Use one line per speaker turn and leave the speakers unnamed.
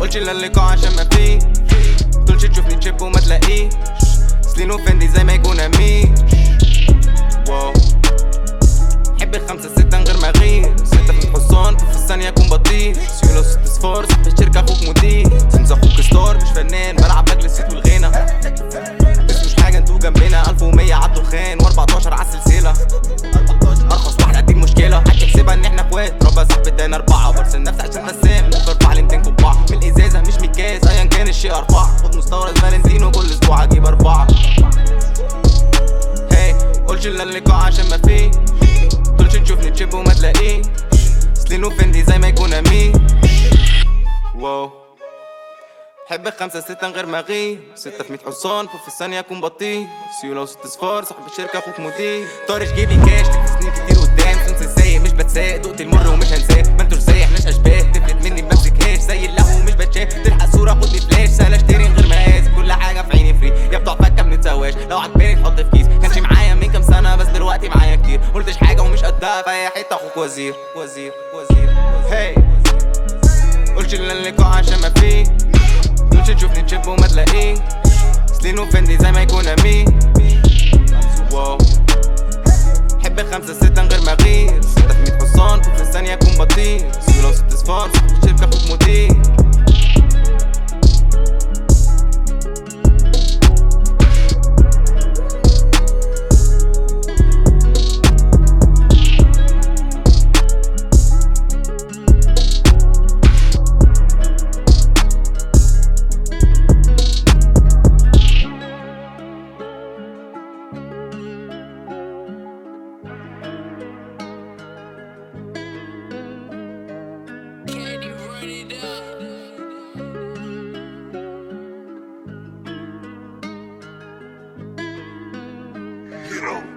قلتش للقاء عشان ما فيه طولش تشوفني تشيب وما تلاقيش سلين وفندي زي ما يكون امير واو حب الخمسة ستة من غير ما اغير ستة في الحصان في الثانية اكون بطيء سيولو ست صفار صاحب الشركة اخوك مدير سمس اخوك ستار مش فنان بلعب لاجل الصيت والغنى مش حاجة انتوا جنبنا 1100 عدوا خان و14 على السلسلة ارخص واحدة دي المشكلة هتحسبها ان احنا اخوات ربع صاحب ادانا اربعة برسم نفسي عشان رسام ممكن ارفع لي 200 قبعة من الازازة مش من الكاس ايا كان الشيء ارفعه خد مستورد فالنتينو كل اسبوع اجيب اربعة هي قلتش الا اللقاء عشان ما فيه طولش تشوفني تشيب وما تلاقيه سلين وفندي زي ما يكون امين واو حب خمسة ستة من غير ما اغير ستة في 100 حصان في الثانية اكون بطيء سيولة وست صفار صاحب الشركة اخوك مدير طارش جيبي كاش تلف سنين كتير قدام سنس سايق مش بتساق دقت المر ومش هنساه ما انتوا رسايح مش اشباه تفلت مني بمسكهاش زي اللهو مش بتشاف تلحق صورة خدني فلاش سهل اشتري من غير مقاس كل حاجة في عيني فري يا بتوع فكة منتسواش لو عجباني تحط في كيس كانش معايا من كام سنة بس دلوقتي معايا كتير قلتش حاجة ومش قدها في اي حتة اخوك وزير وزير وزير هي قلتش الا اللقاء عشان ما فيه قلتش تشوفني تشيب وما تلاقيه سلين وفندي زي ما يكون امين واو حب خمسة ستة من غير ما اغير ستة في 100 حصان في الثانية اكون بطيء سيولة وست صفار صاحب الشركة اخوك مدير
Can you run it up?
You know.